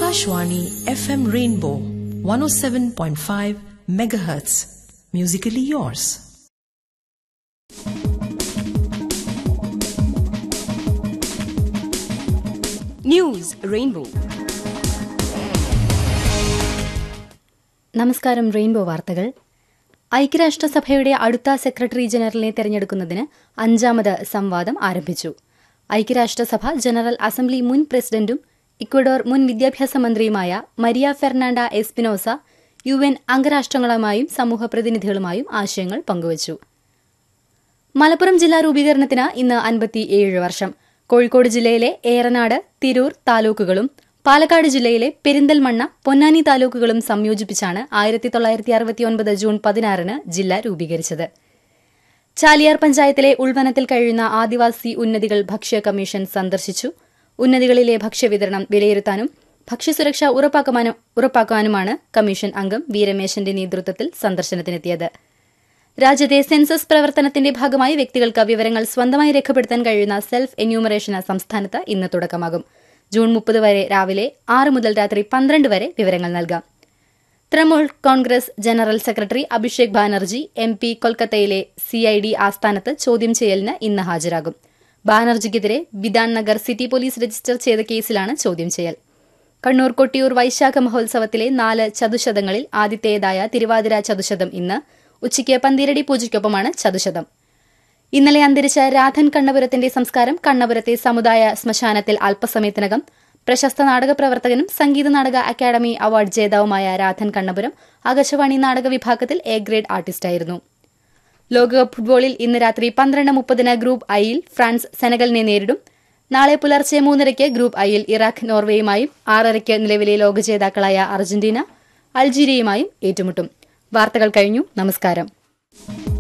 Akashwani FM Rainbow 107.5 megahertz. Musically yours. News rainbow നമസ്കാരം rainbow വാർത്തകൾ ഐക്യരാഷ്ട്രസഭയുടെ അടുത്ത സെക്രട്ടറി ജനറലിനെ തെരഞ്ഞെടുക്കുന്നതിന് അഞ്ചാമത് സംവാദം ആരംഭിച്ചു ഐക്യരാഷ്ട്രസഭ ജനറൽ അസംബ്ലി മുൻ പ്രസിഡന്റും ഇക്വഡോർ മുൻ വിദ്യാഭ്യാസ മന്ത്രിയുമായ Maria Fernanda Espinosa U N അംഗരാഷ്ട്രങ്ങളുമായും സമൂഹ പ്രതിനിധികളുമായും ആശയങ്ങൾ പങ്കുവച്ചു മലപ്പുറം ജില്ലാ രൂപീകരണത്തിന് ഇന്ന് അൻപത്തിയേഴ് വർഷം കോഴിക്കോട് ജില്ലയിലെ ഏറനാട് തിരൂർ താലൂക്കുകളും പാലക്കാട് ജില്ലയിലെ പെരിന്തൽമണ്ണ പൊന്നാനി താലൂക്കുകളും സംയോജിപ്പിച്ചാണ് ആയിരത്തി തൊള്ളായിരത്തി അറുപത്തിയൊൻപത് ജൂൺ പതിനാറിന് ജില്ല രൂപീകരിച്ചത് ചാലിയാർ പഞ്ചായത്തിലെ ഉൾവനത്തിൽ കഴിയുന്ന ആദിവാസി ഉന്നതികൾ ഭക്ഷ്യ കമ്മീഷൻ സന്ദർശിച്ചു ഉന്നതികളിലെ ഭക്ഷ്യവിതരണം വിലയിരുത്താനും ഭക്ഷ്യസുരക്ഷ ഉറപ്പാക്കുവാനും ഉറപ്പാക്കാനുമാണ് കമ്മീഷൻ അംഗം വി രമേശന്റെ നേതൃത്വത്തിൽ സന്ദർശനത്തിനെത്തിയത് രാജ്യത്തെ സെൻസസ് പ്രവർത്തനത്തിന്റെ ഭാഗമായി വ്യക്തികൾക്ക് വിവരങ്ങൾ സ്വന്തമായി രേഖപ്പെടുത്താൻ കഴിയുന്ന സെൽഫ് എന്യൂമറേഷന് സംസ്ഥാനത്ത് ഇന്ന് തുടക്കമാകും ജൂൺ മുപ്പത് വരെ രാവിലെ ആറ് മുതൽ രാത്രി പന്ത്രണ്ട് വരെ വിവരങ്ങൾ നൽകാം Trinamool Congress general secretary Abhishek Banerjee M P കൊൽക്കത്തയിലെ സിഐഡി ആസ്ഥാനത്ത് ചോദ്യം ചെയ്യലിന് ഇന്ന് ഹാജരാകും ബാനർജിക്കെതിരെ Bidhan Nagar city police register ചെയ്ത കേസിലാണ് ചോദ്യം ചെയ്യൽ കണ്ണൂർ കൊട്ടിയൂർ വൈശാഖ മഹോത്സവത്തിലെ നാല് ചതുശതങ്ങളിൽ ആദ്യത്തേതായ തിരുവാതിര ചതുശതം ഇന്ന് ഉച്ചയ്ക്ക് പന്തിരടി പൂജയ്ക്കൊപ്പമാണ് ചതുശതം ഇന്നലെ അന്തരിച്ച രാധൻ കണ്ണപുരത്തിന്റെ സംസ്കാരം കണ്ണപുരത്തെ സമുദായ ശ്മശാനത്തിൽ അല്പസമയത്തിനകം പ്രശസ്ത നാടക പ്രവർത്തകനും സംഗീത നാടക അക്കാദമി അവാർഡ് ജേതാവുമായ രാധൻ കണ്ണപുരം ആകാശവാണി നാടക വിഭാഗത്തിൽ എ ഗ്രേഡ് ആർട്ടിസ്റ്റായിരുന്നു ലോകകപ്പ് ഫുട്ബോളിൽ ഇന്ന് രാത്രി പന്ത്രണ്ട് മുപ്പതിന് ഗ്രൂപ്പ് ഐയിൽ ഫ്രാൻസ് സെനഗലിനെ നേരിടും നാളെ പുലർച്ചെ മൂന്നരയ്ക്ക് ഗ്രൂപ്പ് ഐയിൽ ഇറാഖ് നോർവേയുമായും ആറരയ്ക്ക് നിലവിലെ ലോക ജേതാക്കളായ അർജന്റീന അൾജീരിയയുമായും ഏറ്റുമുട്ടും വാർത്തകൾ കഴിഞ്ഞു നമസ്കാരം